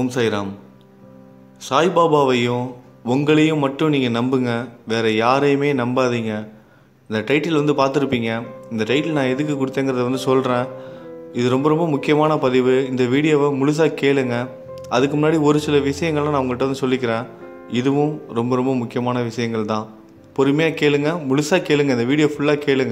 ஓம் சாய்ராம் சாய்பாபாவையும் உங்களையும் மட்டும் நீங்கள் நம்புங்க வேறு யாரையுமே நம்பாதீங்க இந்த டைட்டில் வந்து பார்த்துருப்பீங்க இந்த டைட்டில் நான் எதுக்கு கொடுத்தேங்கிறத வந்து சொல்கிறேன் இது ரொம்ப ரொம்ப முக்கியமான பதிவு இந்த வீடியோவை முழுசாக கேளுங்க அதுக்கு முன்னாடி ஒரு சில விஷயங்கள்லாம் நான் உங்கள்கிட்ட வந்து சொல்லிக்கிறேன் இதுவும் ரொம்ப ரொம்ப முக்கியமான விஷயங்கள் தான் பொறுமையாக கேளுங்க முழுசாக கேளுங்க இந்த வீடியோ ஃபுல்லாக கேளுங்க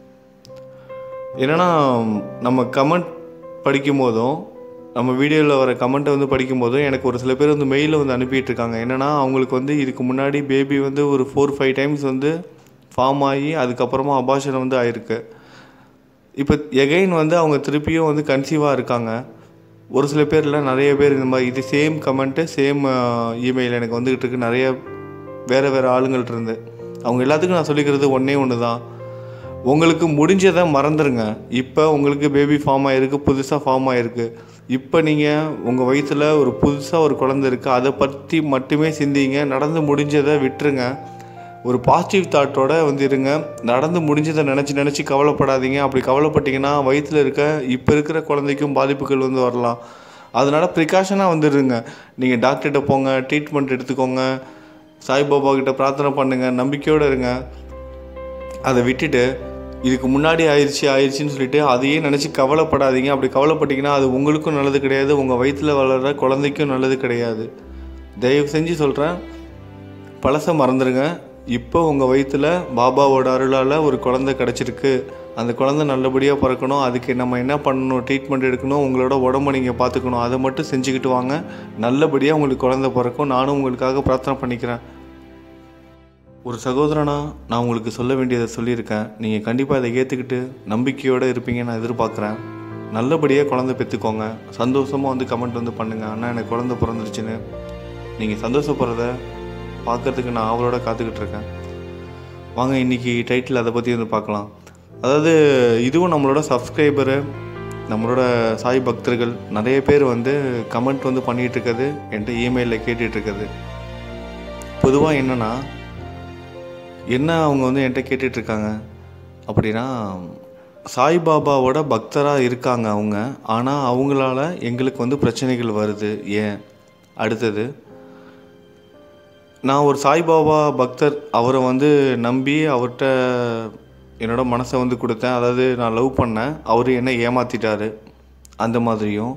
என்னென்னா நம்ம கமெண்ட் படிக்கும் போதும் நம்ம வீடியோவில் வர கமெண்ட்டை வந்து படிக்கும் போதும் எனக்கு ஒரு சில பேர் வந்து மெயிலில் வந்து அனுப்பிட்டு இருக்காங்க என்னென்னா அவங்களுக்கு வந்து இதுக்கு முன்னாடி பேபி வந்து ஒரு ஃபோர் ஃபைவ் டைம்ஸ் வந்து ஃபார்ம் ஆகி அதுக்கப்புறமா அபாஷன் வந்து ஆயிருக்கு இப்போ எகைன் வந்து அவங்க திருப்பியும் வந்து கன்சீவாக இருக்காங்க ஒரு சில பேரில் நிறைய பேர் இந்த மாதிரி இது சேம் கமெண்ட்டு சேம் இமெயில் எனக்கு வந்துக்கிட்டு இருக்கு நிறைய வேறு வேறு ஆளுங்கள்ட்ட இருந்து அவங்க எல்லாத்துக்கும் நான் சொல்லிக்கிறது ஒன்றே ஒன்று தான் உங்களுக்கு முடிஞ்சதை மறந்துடுங்க இப்போ உங்களுக்கு பேபி ஃபார்ம் ஆகிருக்கு புதுசாக ஃபார்ம் ஆகிருக்கு இப்போ நீங்கள் உங்கள் வயிற்றில் ஒரு புதுசாக ஒரு குழந்தை இருக்குது அதை பற்றி மட்டுமே சிந்திங்க நடந்து முடிஞ்சதை விட்டுருங்க ஒரு பாசிட்டிவ் தாட்டோட வந்து இருங்க நடந்து முடிஞ்சதை நினச்சி நினச்சி கவலைப்படாதீங்க அப்படி கவலைப்பட்டீங்கன்னா வயிற்றில் இருக்க இப்போ இருக்கிற குழந்தைக்கும் பாதிப்புகள் வந்து வரலாம் அதனால் ப்ரிகாஷனாக வந்துடுங்க நீங்கள் டாக்டர்கிட்ட போங்க ட்ரீட்மெண்ட் எடுத்துக்கோங்க சாய்பாபா கிட்ட பிரார்த்தனை பண்ணுங்கள் நம்பிக்கையோடு இருங்க அதை விட்டுட்டு இதுக்கு முன்னாடி ஆயிடுச்சு ஆயிடுச்சுன்னு சொல்லிட்டு அதையே நினச்சி கவலைப்படாதீங்க அப்படி கவலைப்பட்டீங்கன்னா அது உங்களுக்கும் நல்லது கிடையாது உங்கள் வயிற்றில் வளர்கிற குழந்தைக்கும் நல்லது கிடையாது தயவு செஞ்சு சொல்கிறேன் பழசை மறந்துடுங்க இப்போ உங்கள் வயிற்றில் பாபாவோட அருளால் ஒரு குழந்தை கிடச்சிருக்கு அந்த குழந்தை நல்லபடியாக பிறக்கணும் அதுக்கு நம்ம என்ன பண்ணணும் ட்ரீட்மெண்ட் எடுக்கணும் உங்களோட உடம்ப நீங்கள் பார்த்துக்கணும் அதை மட்டும் செஞ்சுக்கிட்டு வாங்க நல்லபடியாக உங்களுக்கு குழந்தை பிறக்கும் நானும் உங்களுக்காக பிரார்த்தனை பண்ணிக்கிறேன் ஒரு சகோதரனா நான் உங்களுக்கு சொல்ல வேண்டியதை சொல்லியிருக்கேன் நீங்கள் கண்டிப்பாக அதை ஏற்றுக்கிட்டு நம்பிக்கையோடு இருப்பீங்கன்னு நான் எதிர்பார்க்குறேன் நல்லபடியாக குழந்தை பெற்றுக்கோங்க சந்தோஷமாக வந்து கமெண்ட் வந்து பண்ணுங்கள் அண்ணா எனக்கு குழந்தை பிறந்துருச்சுன்னு நீங்கள் சந்தோஷப்படுறத பார்க்குறதுக்கு நான் அவளோட காத்துக்கிட்டு இருக்கேன் வாங்க இன்றைக்கி டைட்டில் அதை பற்றி வந்து பார்க்கலாம் அதாவது இதுவும் நம்மளோட சப்ஸ்கிரைபரு நம்மளோட சாய் பக்தர்கள் நிறைய பேர் வந்து கமெண்ட் வந்து பண்ணிகிட்டு இருக்கிறது என்கிட்ட இமெயிலில் கேட்டுட்ருக்குது பொதுவாக என்னென்னா என்ன அவங்க வந்து என்கிட்ட கேட்டுட்ருக்காங்க அப்படின்னா சாய்பாபாவோட பக்தராக இருக்காங்க அவங்க ஆனால் அவங்களால எங்களுக்கு வந்து பிரச்சனைகள் வருது ஏன் அடுத்தது நான் ஒரு சாய்பாபா பக்தர் அவரை வந்து நம்பி அவர்கிட்ட என்னோட மனசை வந்து கொடுத்தேன் அதாவது நான் லவ் பண்ணேன் அவர் என்னை ஏமாற்றிட்டாரு அந்த மாதிரியும்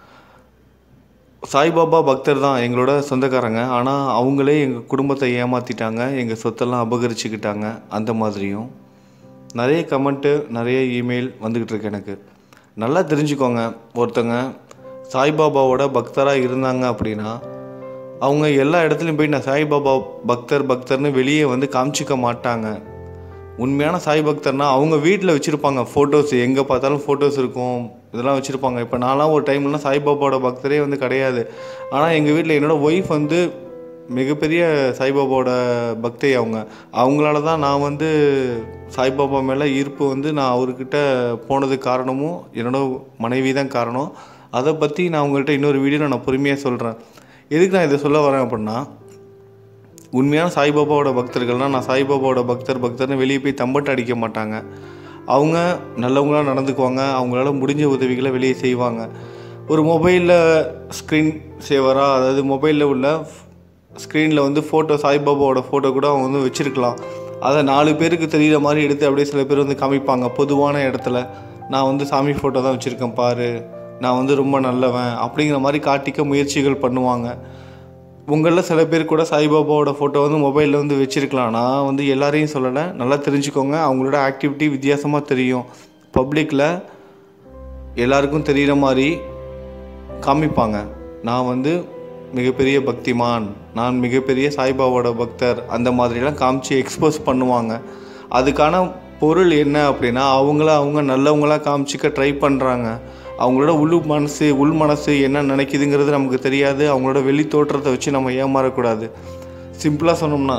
சாய்பாபா பக்தர் தான் எங்களோட சொந்தக்காரங்க ஆனால் அவங்களே எங்கள் குடும்பத்தை ஏமாற்றிட்டாங்க எங்கள் சொத்தெல்லாம் அபகரிச்சுக்கிட்டாங்க அந்த மாதிரியும் நிறைய கமெண்ட்டு நிறைய இமெயில் வந்துக்கிட்டு இருக்கு எனக்கு நல்லா தெரிஞ்சுக்கோங்க ஒருத்தங்க சாய்பாபாவோட பக்தராக இருந்தாங்க அப்படின்னா அவங்க எல்லா இடத்துலையும் போய் நான் சாய்பாபா பக்தர் பக்தர்னு வெளியே வந்து காமிச்சிக்க மாட்டாங்க உண்மையான சாய் பக்தர்னா அவங்க வீட்டில் வச்சுருப்பாங்க ஃபோட்டோஸ் எங்கே பார்த்தாலும் ஃபோட்டோஸ் இருக்கும் இதெல்லாம் வச்சுருப்பாங்க இப்போ நான்லாம் ஒரு டைம்லாம் சாய்பாபாவோட பக்தரே வந்து கிடையாது ஆனால் எங்கள் வீட்டில் என்னோடய ஒய்ஃப் வந்து மிகப்பெரிய சாய்பாபாவோட பக்தை அவங்க அவங்களால தான் நான் வந்து சாய்பாபா மேலே ஈர்ப்பு வந்து நான் அவர்கிட்ட போனதுக்கு காரணமும் என்னோட மனைவி தான் காரணம் அதை பற்றி நான் உங்கள்கிட்ட இன்னொரு வீடியோவில் நான் பொறுமையாக சொல்கிறேன் எதுக்கு நான் இதை சொல்ல வரேன் அப்படின்னா உண்மையான சாய்பாபாவோட பக்தர்கள்னால் நான் சாய்பாபாவோட பக்தர் பக்தர்னு வெளியே போய் தம்பட்டு அடிக்க மாட்டாங்க அவங்க நல்லவங்களாக நடந்துக்குவாங்க அவங்களால முடிஞ்ச உதவிகளை வெளியே செய்வாங்க ஒரு மொபைலில் ஸ்க்ரீன் சேவராக அதாவது மொபைலில் உள்ள ஸ்க்ரீனில் வந்து ஃபோட்டோ சாய்பாபாவோட ஃபோட்டோ கூட அவங்க வந்து வச்சுருக்கலாம் அதை நாலு பேருக்கு தெரிகிற மாதிரி எடுத்து அப்படியே சில பேர் வந்து காமிப்பாங்க பொதுவான இடத்துல நான் வந்து சாமி ஃபோட்டோ தான் வச்சுருக்கேன் பாரு நான் வந்து ரொம்ப நல்லவன் அப்படிங்கிற மாதிரி காட்டிக்க முயற்சிகள் பண்ணுவாங்க உங்களில் சில பேர் கூட சாய்பாபாவோட ஃபோட்டோ வந்து மொபைலில் வந்து வச்சுருக்கலாம் நான் வந்து எல்லாரையும் சொல்லலை நல்லா தெரிஞ்சுக்கோங்க அவங்களோட ஆக்டிவிட்டி வித்தியாசமாக தெரியும் பப்ளிக்கில் எல்லாருக்கும் தெரிகிற மாதிரி காமிப்பாங்க நான் வந்து மிகப்பெரிய பக்திமான் நான் மிகப்பெரிய சாய்பாபாவோட பக்தர் அந்த மாதிரிலாம் காமிச்சு எக்ஸ்போஸ் பண்ணுவாங்க அதுக்கான பொருள் என்ன அப்படின்னா அவங்கள அவங்க நல்லவங்களாக காமிச்சிக்க ட்ரை பண்ணுறாங்க அவங்களோட உள் மனசு உள் மனசு என்ன நினைக்குதுங்கிறது நமக்கு தெரியாது அவங்களோட வெளி தோற்றத்தை வச்சு நம்ம ஏமாறக்கூடாது சிம்பிளாக சொன்னோம்னா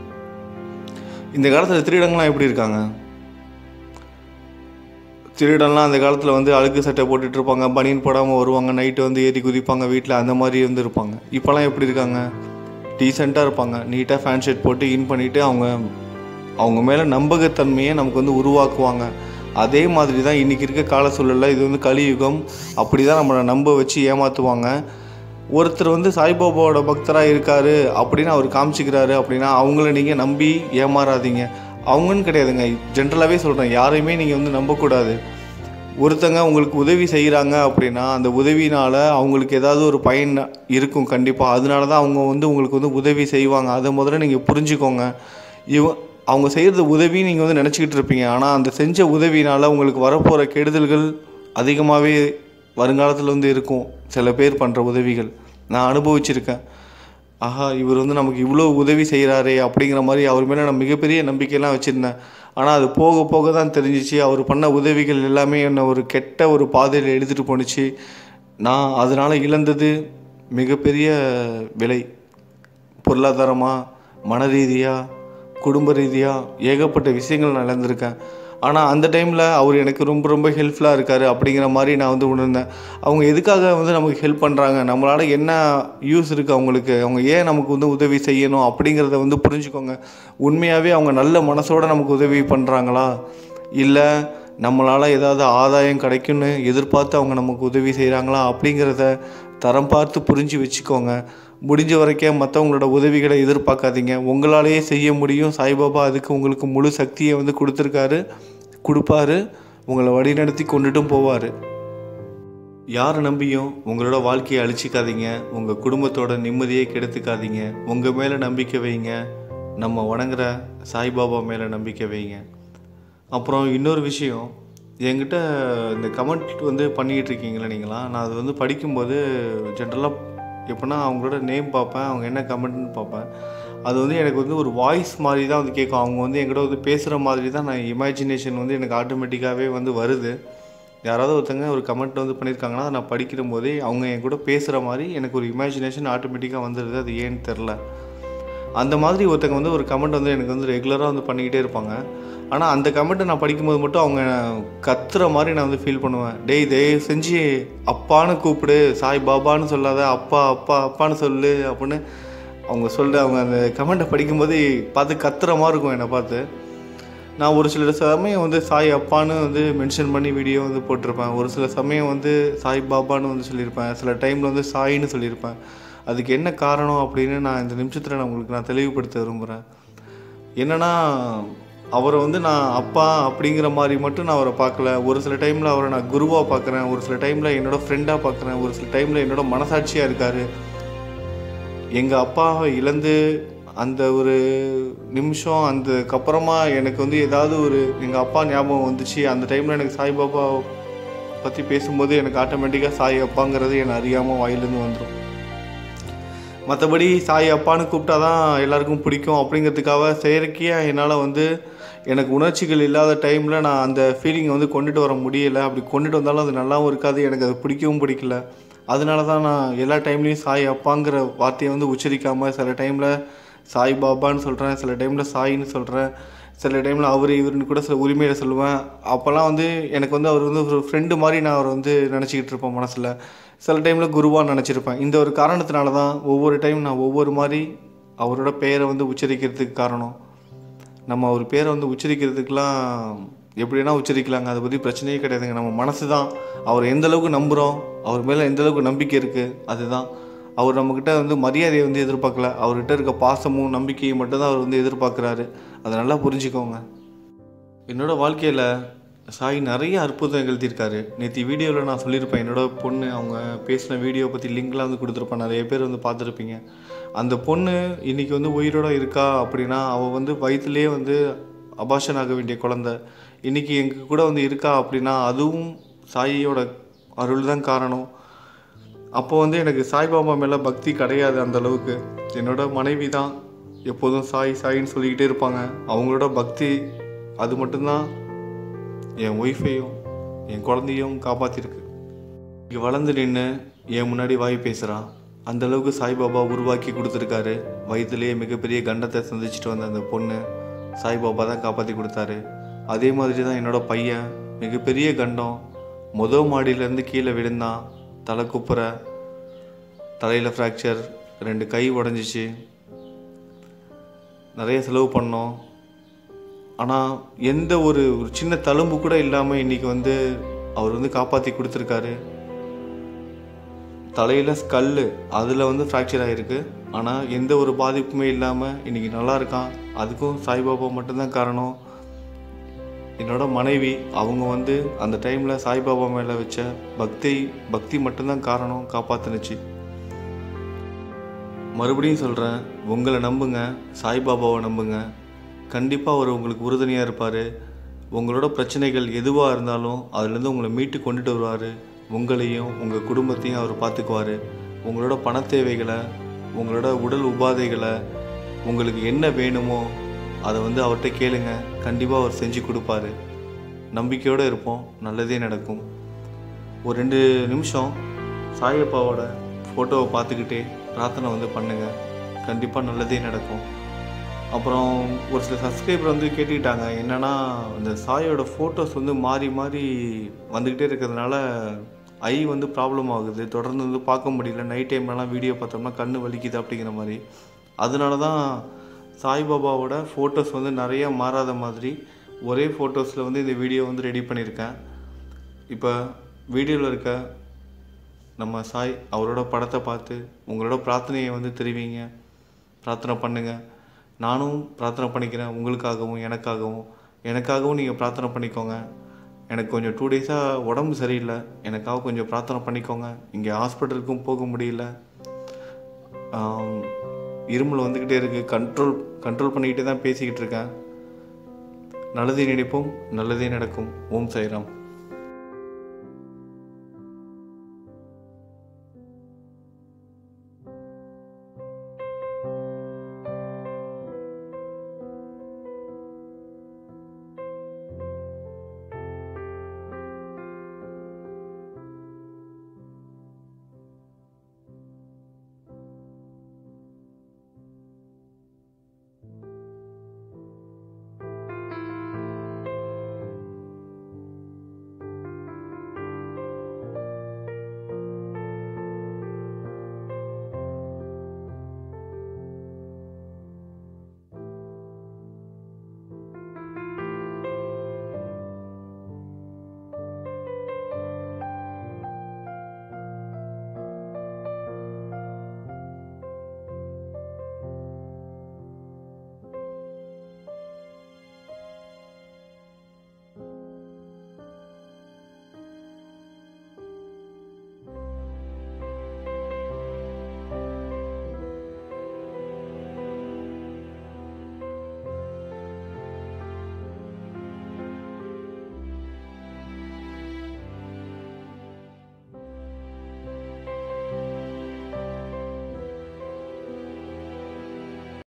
இந்த காலத்தில் திருடங்கள்லாம் எப்படி இருக்காங்க திருடன்லாம் அந்த காலத்தில் வந்து அழுக்கு சட்டை போட்டுட்டு இருப்பாங்க பனியன் போடாமல் வருவாங்க நைட்டு வந்து ஏறி குதிப்பாங்க வீட்டில் அந்த மாதிரி வந்து இருப்பாங்க இப்போலாம் எப்படி இருக்காங்க டீசெண்டாக இருப்பாங்க நீட்டாக ஃபேன் ஷர்ட் போட்டு இன் பண்ணிவிட்டு அவங்க அவங்க மேலே நம்பகத்தன்மையை நமக்கு வந்து உருவாக்குவாங்க அதே மாதிரி தான் இன்றைக்கி இருக்க கால சூழலில் இது வந்து கலியுகம் அப்படி தான் நம்மளை நம்ப வச்சு ஏமாற்றுவாங்க ஒருத்தர் வந்து சாய்பாபாவோட பக்தராக இருக்காரு அப்படின்னு அவர் காமிச்சிக்கிறாரு அப்படின்னா அவங்கள நீங்கள் நம்பி ஏமாறாதீங்க அவங்கன்னு கிடையாதுங்க ஜென்ரலாகவே சொல்கிறேன் யாரையுமே நீங்கள் வந்து நம்பக்கூடாது ஒருத்தங்க உங்களுக்கு உதவி செய்கிறாங்க அப்படின்னா அந்த உதவினால் அவங்களுக்கு ஏதாவது ஒரு பயன் இருக்கும் கண்டிப்பாக அதனால தான் அவங்க வந்து உங்களுக்கு வந்து உதவி செய்வாங்க அதை முதல்ல நீங்கள் புரிஞ்சுக்கோங்க இவ அவங்க செய்கிறது உதவி நீங்கள் வந்து நினச்சிக்கிட்டு இருப்பீங்க ஆனால் அந்த செஞ்ச உதவினால் உங்களுக்கு வரப்போகிற கெடுதல்கள் அதிகமாகவே வருங்காலத்தில் வந்து இருக்கும் சில பேர் பண்ணுற உதவிகள் நான் அனுபவிச்சிருக்கேன் ஆஹா இவர் வந்து நமக்கு இவ்வளோ உதவி செய்கிறாரே அப்படிங்கிற மாதிரி அவர் மேலே நான் மிகப்பெரிய நம்பிக்கையெல்லாம் வச்சுருந்தேன் ஆனால் அது போக போக தான் தெரிஞ்சிச்சு அவர் பண்ண உதவிகள் எல்லாமே என்னை ஒரு கெட்ட ஒரு பாதையில் எடுத்துகிட்டு போணுச்சு நான் அதனால் இழந்தது மிகப்பெரிய விலை பொருளாதாரமாக மன ரீதியாக குடும்ப ரீதியாக ஏகப்பட்ட விஷயங்கள் நான் இழந்திருக்கேன் ஆனால் அந்த டைமில் அவர் எனக்கு ரொம்ப ரொம்ப ஹெல்ப்ஃபுல்லாக இருக்கார் அப்படிங்கிற மாதிரி நான் வந்து உணர்ந்தேன் அவங்க எதுக்காக வந்து நமக்கு ஹெல்ப் பண்ணுறாங்க நம்மளால் என்ன யூஸ் இருக்குது அவங்களுக்கு அவங்க ஏன் நமக்கு வந்து உதவி செய்யணும் அப்படிங்கிறத வந்து புரிஞ்சுக்கோங்க உண்மையாகவே அவங்க நல்ல மனசோடு நமக்கு உதவி பண்ணுறாங்களா இல்லை நம்மளால் ஏதாவது ஆதாயம் கிடைக்கும்னு எதிர்பார்த்து அவங்க நமக்கு உதவி செய்கிறாங்களா அப்படிங்கிறத தரம் பார்த்து புரிஞ்சு வச்சுக்கோங்க முடிஞ்ச வரைக்கும் மற்றவங்களோட உதவிகளை எதிர்பார்க்காதீங்க உங்களாலேயே செய்ய முடியும் சாய்பாபா அதுக்கு உங்களுக்கு முழு சக்தியை வந்து கொடுத்துருக்காரு கொடுப்பாரு உங்களை வழிநடத்தி கொண்டுட்டும் போவார் யாரை நம்பியும் உங்களோட வாழ்க்கையை அழிச்சிக்காதீங்க உங்கள் குடும்பத்தோட நிம்மதியை கெடுத்துக்காதீங்க உங்கள் மேலே நம்பிக்கை வைங்க நம்ம வணங்குற சாய்பாபா மேலே நம்பிக்கை வைங்க அப்புறம் இன்னொரு விஷயம் என்கிட்ட இந்த கமெண்ட் வந்து பண்ணிக்கிட்டு இருக்கீங்களா நீங்களா நான் அது வந்து படிக்கும்போது ஜென்ரலாக எப்படின்னா அவங்களோட நேம் பார்ப்பேன் அவங்க என்ன கமெண்ட்னு பார்ப்பேன் அது வந்து எனக்கு வந்து ஒரு வாய்ஸ் மாதிரி தான் வந்து கேட்கும் அவங்க வந்து என்கிட்ட வந்து பேசுகிற மாதிரி தான் நான் இமேஜினேஷன் வந்து எனக்கு ஆட்டோமேட்டிக்காகவே வந்து வருது யாராவது ஒருத்தங்க ஒரு கமெண்ட் வந்து பண்ணியிருக்காங்கன்னா அதை நான் படிக்கிற போதே அவங்க என் கூட பேசுகிற மாதிரி எனக்கு ஒரு இமேஜினேஷன் ஆட்டோமேட்டிக்காக வந்துடுது அது ஏன்னு தெரில அந்த மாதிரி ஒருத்தங்க வந்து ஒரு கமெண்ட் வந்து எனக்கு வந்து ரெகுலராக வந்து பண்ணிக்கிட்டே இருப்பாங்க ஆனால் அந்த கமெண்ட்டை நான் படிக்கும்போது மட்டும் அவங்க கத்துற மாதிரி நான் வந்து ஃபீல் பண்ணுவேன் டேய் தயவு செஞ்சு அப்பான்னு கூப்பிடு சாய் பாபான்னு சொல்லாத அப்பா அப்பா அப்பான்னு சொல்லு அப்படின்னு அவங்க சொல்ல அவங்க அந்த கமெண்ட்டை படிக்கும்போது பார்த்து கத்துற மாதிரி இருக்கும் என்னை பார்த்து நான் ஒரு சில சமயம் வந்து சாய் அப்பான்னு வந்து மென்ஷன் பண்ணி வீடியோ வந்து போட்டிருப்பேன் ஒரு சில சமயம் வந்து சாய் பாபான்னு வந்து சொல்லியிருப்பேன் சில டைமில் வந்து சாயின்னு சொல்லியிருப்பேன் அதுக்கு என்ன காரணம் அப்படின்னு நான் இந்த நிமிஷத்தில் நான் உங்களுக்கு நான் தெளிவுபடுத்த விரும்புகிறேன் என்னன்னா அவரை வந்து நான் அப்பா அப்படிங்கிற மாதிரி மட்டும் நான் அவரை பார்க்கல ஒரு சில டைமில் அவரை நான் குருவாக பார்க்குறேன் ஒரு சில டைமில் என்னோட ஃப்ரெண்டாக பார்க்குறேன் ஒரு சில டைமில் என்னோட மனசாட்சியாக இருக்கார் எங்கள் அப்பாவை இழந்து அந்த ஒரு நிமிஷம் அதுக்கப்புறமா எனக்கு வந்து ஏதாவது ஒரு எங்கள் அப்பா ஞாபகம் வந்துச்சு அந்த டைமில் எனக்கு சாய்பாபா பற்றி பேசும்போது எனக்கு ஆட்டோமேட்டிக்காக சாய் அப்பாங்கிறது என்னை அறியாமல் வாயிலேருந்து வந்துடும் மற்றபடி சாய் அப்பான்னு கூப்பிட்டா தான் எல்லாருக்கும் பிடிக்கும் அப்படிங்கிறதுக்காக செயற்கையாக என்னால் வந்து எனக்கு உணர்ச்சிகள் இல்லாத டைமில் நான் அந்த ஃபீலிங்கை வந்து கொண்டுட்டு வர முடியலை அப்படி கொண்டுட்டு வந்தாலும் அது நல்லாவும் இருக்காது எனக்கு அது பிடிக்கவும் பிடிக்கல அதனால தான் நான் எல்லா டைம்லேயும் சாய் அப்பாங்கிற வார்த்தையை வந்து உச்சரிக்காமல் சில டைமில் சாய் பாபான்னு சொல்கிறேன் சில டைமில் சாயின்னு சொல்கிறேன் சில டைமில் அவர் இவருன்னு கூட சில உரிமையில் சொல்லுவேன் அப்போல்லாம் வந்து எனக்கு வந்து அவர் வந்து ஒரு ஃப்ரெண்டு மாதிரி நான் அவரை வந்து நினச்சிக்கிட்டு இருப்பேன் மனசில் சில டைமில் குருவான்னு நினச்சிருப்பேன் இந்த ஒரு காரணத்தினால தான் ஒவ்வொரு டைம் நான் ஒவ்வொரு மாதிரி அவரோட பெயரை வந்து உச்சரிக்கிறதுக்கு காரணம் நம்ம அவர் பேரை வந்து உச்சரிக்கிறதுக்கெலாம் எப்படின்னா உச்சரிக்கலாங்க அதை பற்றி பிரச்சனையே கிடையாதுங்க நம்ம மனசு தான் அவர் எந்த அளவுக்கு நம்புகிறோம் அவர் மேலே எந்த அளவுக்கு நம்பிக்கை இருக்குது அதுதான் அவர் நம்மக்கிட்ட வந்து மரியாதையை வந்து எதிர்பார்க்கல அவர்கிட்ட இருக்க பாசமும் நம்பிக்கையும் மட்டும்தான் அவர் வந்து எதிர்பார்க்குறாரு அதை நல்லா புரிஞ்சுக்கோங்க என்னோட வாழ்க்கையில் சாய் நிறைய அற்புதம் நிகழ்த்தியிருக்காரு நேற்று வீடியோவில் நான் சொல்லியிருப்பேன் என்னோட பொண்ணு அவங்க பேசின வீடியோ பற்றி லிங்க்லாம் வந்து கொடுத்துருப்பேன் நிறைய பேர் வந்து பார்த்துருப்பீங்க அந்த பொண்ணு இன்றைக்கி வந்து உயிரோட இருக்கா அப்படின்னா அவள் வந்து வயிற்றுலேயே வந்து அபாஷன் ஆக வேண்டிய குழந்த இன்றைக்கி எங்கள் கூட வந்து இருக்கா அப்படின்னா அதுவும் சாயியோட அருள் தான் காரணம் அப்போ வந்து எனக்கு சாய்பாபா மேலே பக்தி கிடையாது அந்த அளவுக்கு என்னோட மனைவி தான் எப்போதும் சாய் சாயின்னு சொல்லிக்கிட்டே இருப்பாங்க அவங்களோட பக்தி அது மட்டும்தான் என் ஒய்ஃபையும் என் குழந்தையும் காப்பாற்றிருக்கு இங்கே வளர்ந்து நின்று என் முன்னாடி வாய் பேசுகிறான் அந்த அளவுக்கு சாய்பாபா உருவாக்கி கொடுத்துருக்காரு வயிற்றுலேயே மிகப்பெரிய கண்டத்தை சந்திச்சுட்டு வந்த அந்த பொண்ணு சாய்பாபா தான் காப்பாற்றி கொடுத்தாரு அதே மாதிரி தான் என்னோட பையன் மிகப்பெரிய கண்டம் மொதல் மாடியிலேருந்து கீழே விழுந்தான் தலை குப்புற தலையில் ஃப்ராக்சர் ரெண்டு கை உடஞ்சிச்சு நிறைய செலவு பண்ணோம் ஆனால் எந்த ஒரு ஒரு சின்ன தழும்பு கூட இல்லாமல் இன்றைக்கி வந்து அவர் வந்து காப்பாற்றி கொடுத்துருக்காரு தலையில் ஸ்கல்லு அதில் வந்து ஃப்ராக்சர் ஆகிருக்கு ஆனால் எந்த ஒரு பாதிப்புமே இல்லாமல் இன்றைக்கி நல்லா இருக்கான் அதுக்கும் சாய்பாபா மட்டும்தான் காரணம் என்னோட மனைவி அவங்க வந்து அந்த டைமில் சாய்பாபா மேலே வச்ச பக்தி பக்தி மட்டும்தான் காரணம் காப்பாத்துனுச்சு மறுபடியும் சொல்கிறேன் உங்களை நம்புங்க சாய்பாபாவை நம்புங்க கண்டிப்பாக அவர் உங்களுக்கு உறுதுணையாக இருப்பார் உங்களோட பிரச்சனைகள் எதுவாக இருந்தாலும் அதுலேருந்து உங்களை மீட்டு கொண்டுட்டு வருவார் உங்களையும் உங்கள் குடும்பத்தையும் அவர் பார்த்துக்குவார் உங்களோட பண தேவைகளை உங்களோட உடல் உபாதைகளை உங்களுக்கு என்ன வேணுமோ அதை வந்து அவர்கிட்ட கேளுங்க கண்டிப்பாக அவர் செஞ்சு கொடுப்பாரு நம்பிக்கையோடு இருப்போம் நல்லதே நடக்கும் ஒரு ரெண்டு நிமிஷம் சாயப்பாவோட ஃபோட்டோவை பார்த்துக்கிட்டே பிரார்த்தனை வந்து பண்ணுங்கள் கண்டிப்பாக நல்லதே நடக்கும் அப்புறம் ஒரு சில சப்ஸ்கிரைபர் வந்து கேட்டுக்கிட்டாங்க என்னென்னா இந்த சாயோட ஃபோட்டோஸ் வந்து மாறி மாறி வந்துக்கிட்டே இருக்கிறதுனால ஐ வந்து ப்ராப்ளம் ஆகுது தொடர்ந்து வந்து பார்க்க முடியல நைட் டைம்லலாம் வீடியோ பார்த்தோம்னா கண்ணு வலிக்குது அப்படிங்கிற மாதிரி அதனால தான் சாய்பாபாவோட ஃபோட்டோஸ் வந்து நிறைய மாறாத மாதிரி ஒரே ஃபோட்டோஸில் வந்து இந்த வீடியோ வந்து ரெடி பண்ணியிருக்கேன் இப்போ வீடியோவில் இருக்க நம்ம சாய் அவரோட படத்தை பார்த்து உங்களோட பிரார்த்தனையை வந்து தெரிவிங்க பிரார்த்தனை பண்ணுங்க நானும் பிரார்த்தனை பண்ணிக்கிறேன் உங்களுக்காகவும் எனக்காகவும் எனக்காகவும் நீங்கள் பிரார்த்தனை பண்ணிக்கோங்க எனக்கு கொஞ்சம் டூ டேஸாக உடம்பு சரியில்லை எனக்காக கொஞ்சம் பிரார்த்தனை பண்ணிக்கோங்க இங்கே ஹாஸ்பிட்டலுக்கும் போக முடியல ஆம், இருமல் வந்துக்கிட்டே இருக்குது கண்ட்ரோல் கண்ட்ரோல் பண்ணிக்கிட்டே தான் பேசிக்கிட்டு இருக்கேன் நல்லதே நினைப்போம் நல்லதே நடக்கும் ஓம் சாய்ராம்